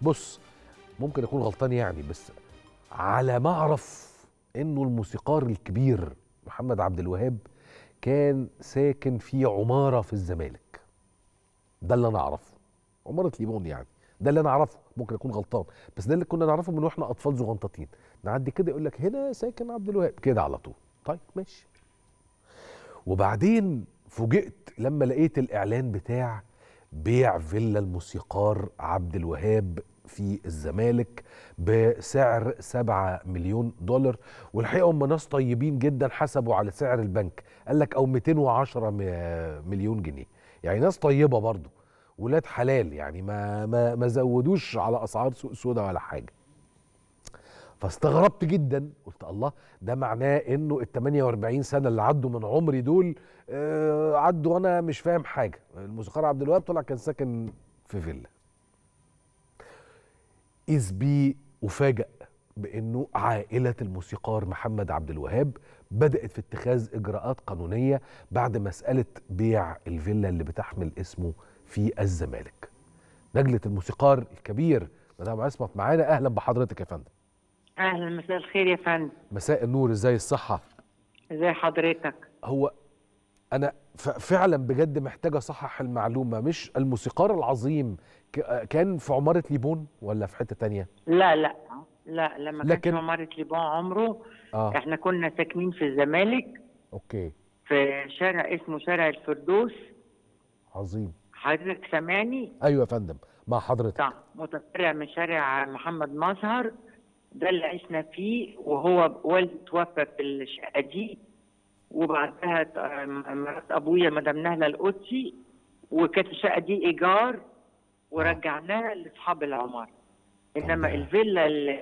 بص ممكن اكون غلطان يعني بس على ما اعرف انه الموسيقار الكبير محمد عبد الوهاب كان ساكن في عماره في الزمالك ده اللي انا اعرفه عماره ليمون يعني ده اللي انا اعرفه ممكن اكون غلطان بس ده اللي كنا نعرفه من واحنا اطفال زغنطاطين نعدي كده يقول لك هنا ساكن عبد الوهاب كده على طول طيب ماشي وبعدين فوجئت لما لقيت الاعلان بتاع بيع فيلا الموسيقار عبد الوهاب في الزمالك بسعر 7 مليون دولار والحقيقه هم ناس طيبين جدا حسبوا على سعر البنك قال لك او 210 م- مليون جنيه يعني ناس طيبه برضو ولاد حلال يعني ما ما ما زودوش على اسعار سوق سودا ولا حاجه فاستغربت جدا قلت الله ده معناه انه ال 48 سنه اللي عدوا من عمري دول آه عدوا وانا مش فاهم حاجه الموسيقار عبد الوهاب طلع كان ساكن في فيلا إذ بي أفاجأ بأنه عائلة الموسيقار محمد عبد الوهاب بدأت في اتخاذ إجراءات قانونية بعد مسألة بيع الفيلا اللي بتحمل اسمه في الزمالك نجلة الموسيقار الكبير مدام عصمت معانا أهلا بحضرتك يا فندم اهلا مساء الخير يا فندم مساء النور ازاي الصحة ازي حضرتك هو أنا ف- فعلا بجد محتاج أصحح المعلومة مش الموسيقار العظيم ك- كان في عمارة ليبون ولا في حتة تانية لا لا لا لما كان لكن- في عمارة ليبون عمره آه احنا كنا ساكنين في الزمالك أوكي في شارع اسمه شارع الفردوس عظيم حضرتك سامعني ايوه يا فندم مع حضرتك بتاع متفرع من شارع محمد مظهر ده اللي عشنا فيه وهو والدي توفى في الشقة دي وبعدها ت- مرات ابويا مدام نهله القدسي وكانت الشقه دي ايجار ورجعناها لاصحاب العماره انما تمام. الفيلا اللي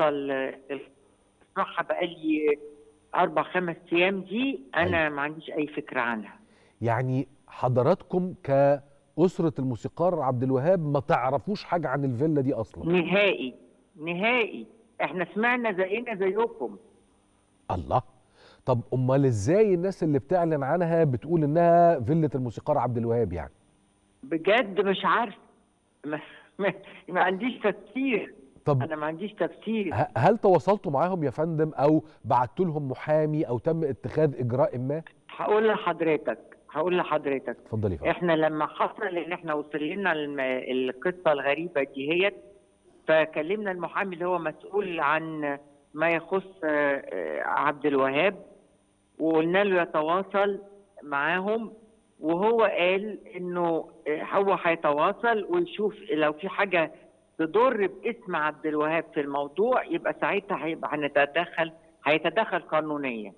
الصراحه بقالي اربع خمس ايام دي انا ما عنديش اي فكره عنها يعني حضراتكم كأسرة الموسيقار عبد الوهاب ما تعرفوش حاجة عن الفيلا دي أصلا نهائي نهائي احنا سمعنا زينا زيكم الله طب أمال إزاي الناس اللي بتعلن عنها بتقول إنها فيلة الموسيقار عبد الوهاب يعني بجد مش عارف ما, ما, ما عنديش تفسير طب انا ما عنديش تفسير ه- هل تواصلتوا معاهم يا فندم أو بعتوا لهم محامي أو تم اتخاذ إجراء ما هقول لحضرتك هقول لحضرتك اتفضلي يا فندم احنا لما حصل ان احنا وصل لنا الم- القصه الغريبه دي هي فكلمنا المحامي اللي هو مسؤول عن ما يخص آه، آه، عبد الوهاب وقلنا له يتواصل معاهم وهو قال انه آه، هو هيتواصل ويشوف لو في حاجه تضر باسم عبد الوهاب في الموضوع يبقى ساعتها هيبقى هنتدخل هيتدخل قانونيا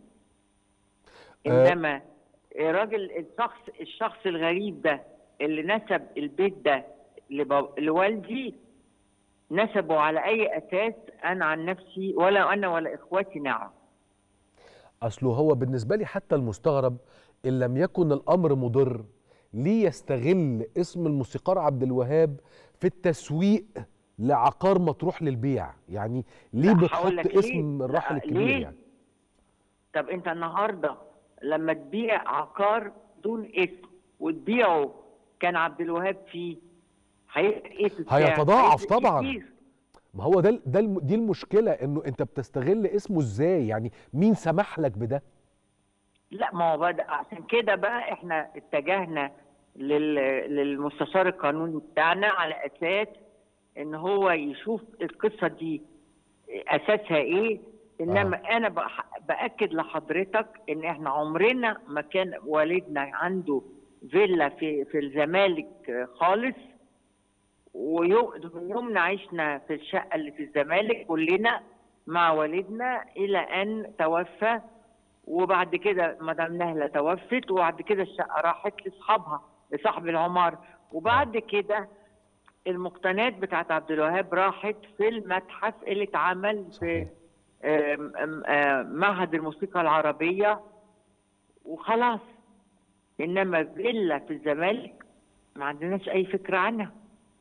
آه. انما الراجل الشخص الشخص الغريب ده اللي نسب البيت ده لبا- لوالدي نسبه على اي اساس انا عن نفسي ولا انا ولا اخواتي نعرف أصله هو بالنسبة لي حتى المستغرب إن لم يكن الأمر مضر ليه يستغل اسم الموسيقار عبد الوهاب في التسويق لعقار مطروح للبيع يعني ليه لا، بتحط هقول لك ليه؟ اسم الراحل لا، الكبير ليه؟ يعني طب انت النهارده لما تبيع عقار دون اسم وتبيعه كان عبد الوهاب فيه هيبقى ايه في السعر؟ هيتضاعف هيفرق طبعاً. كتير. ما هو ده ده الم- دي المشكله انه انت بتستغل اسمه ازاي يعني مين سمح لك بده لا ما هو بدأ عشان كده بقى احنا اتجهنا لل... للمستشار القانوني بتاعنا على اساس ان هو يشوف القصه دي اساسها ايه انما آه. انا بأ- باكد لحضرتك ان احنا عمرنا ما كان والدنا عنده فيلا في في الزمالك خالص ومن يومنا عشنا في الشقه اللي في الزمالك كلنا مع والدنا الى ان توفى وبعد كده مدام نهله توفت وبعد كده الشقه راحت لاصحابها لصاحب العماره وبعد كده المقتنيات بتاعت عبد الوهاب راحت في المتحف اللي اتعمل في صحيح. آم، آم، آم، معهد الموسيقى العربيه وخلاص انما فيلا في الزمالك ما عندناش اي فكره عنها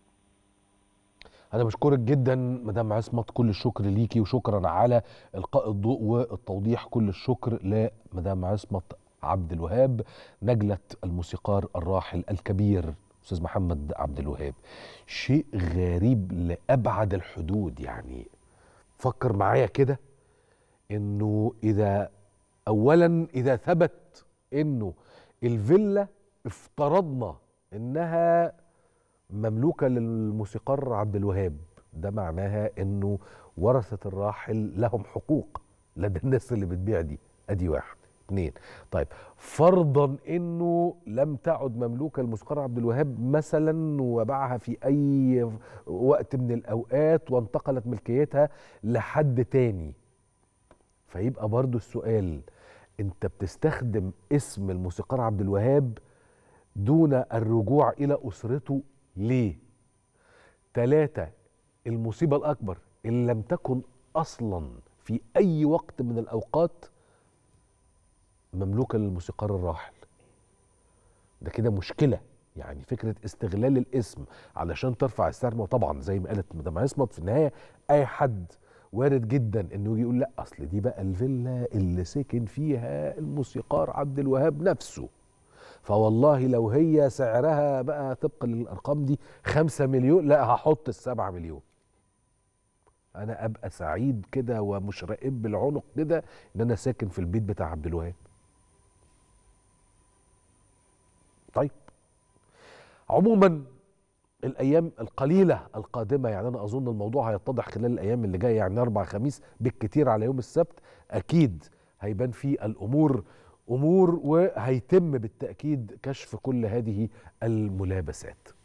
انا بشكرك جدا مدام عصمت كل الشكر ليكي وشكرا على القاء الضوء والتوضيح كل الشكر لمدام عصمت عبد الوهاب نجله الموسيقار الراحل الكبير استاذ محمد عبد الوهاب شيء غريب لابعد الحدود يعني فكر معايا كده انه اذا اولا اذا ثبت انه الفيلا افترضنا انها مملوكه للموسيقار عبد الوهاب ده معناها انه ورثه الراحل لهم حقوق لدى الناس اللي بتبيع دي ادي واحد اتنين طيب فرضا انه لم تعد مملوكه للموسيقار عبد الوهاب مثلا وباعها في اي وقت من الاوقات وانتقلت ملكيتها لحد تاني فيبقى برضو السؤال انت بتستخدم اسم الموسيقار عبد الوهاب دون الرجوع الى اسرته ليه ثلاثة المصيبة الأكبر إن لم تكن أصلا في أي وقت من الأوقات مملوكة للموسيقار الراحل ده كده مشكلة يعني فكرة استغلال الاسم علشان ترفع السعر وطبعا زي ما قالت مدام عصمت في النهاية أي حد وارد جدا انه يجي يقول لا اصل دي بقى الفيلا اللي سكن فيها الموسيقار عبد الوهاب نفسه فوالله لو هي سعرها بقى طبقا للارقام دي خمسة مليون لا هحط السبعة مليون انا ابقى سعيد كده ومشرقب بالعنق كده ان انا ساكن في البيت بتاع عبد الوهاب طيب عموما الايام القليله القادمه يعني انا اظن الموضوع هيتضح خلال الايام اللي جايه يعني اربع خميس بالكتير على يوم السبت اكيد هيبان فيه الامور امور وهيتم بالتاكيد كشف كل هذه الملابسات